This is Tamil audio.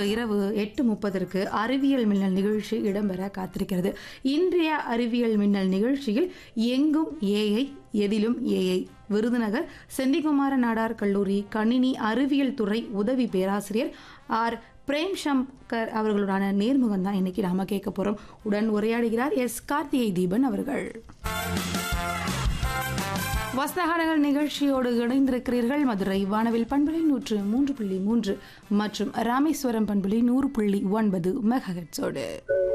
இரவு எட்டு முப்பதற்கு அறிவியல் மின்னல் நிகழ்ச்சி இடம்பெற காத்திருக்கிறது இன்றைய அறிவியல் மின்னல் நிகழ்ச்சியில் எங்கும் ஏஐ எதிலும் ஏஐ விருதுநகர் செந்திகுமார நாடார் கல்லூரி கணினி அறிவியல் துறை உதவி பேராசிரியர் ஆர் பிரேம் சங்கர் அவர்களுடான நேர்முகம் தான் இன்னைக்கு நாம கேட்க போறோம் உடன் உரையாடுகிறார் எஸ் கார்த்திகை தீபன் அவர்கள் வஸ்தகானங்கள் நிகழ்ச்சியோடு இணைந்திருக்கிறீர்கள் மதுரை வானவில் பண்புலை நூற்று மூன்று புள்ளி மூன்று மற்றும் ராமேஸ்வரம் பண்புலை நூறு புள்ளி ஒன்பது மெகஹெட்ஸோடு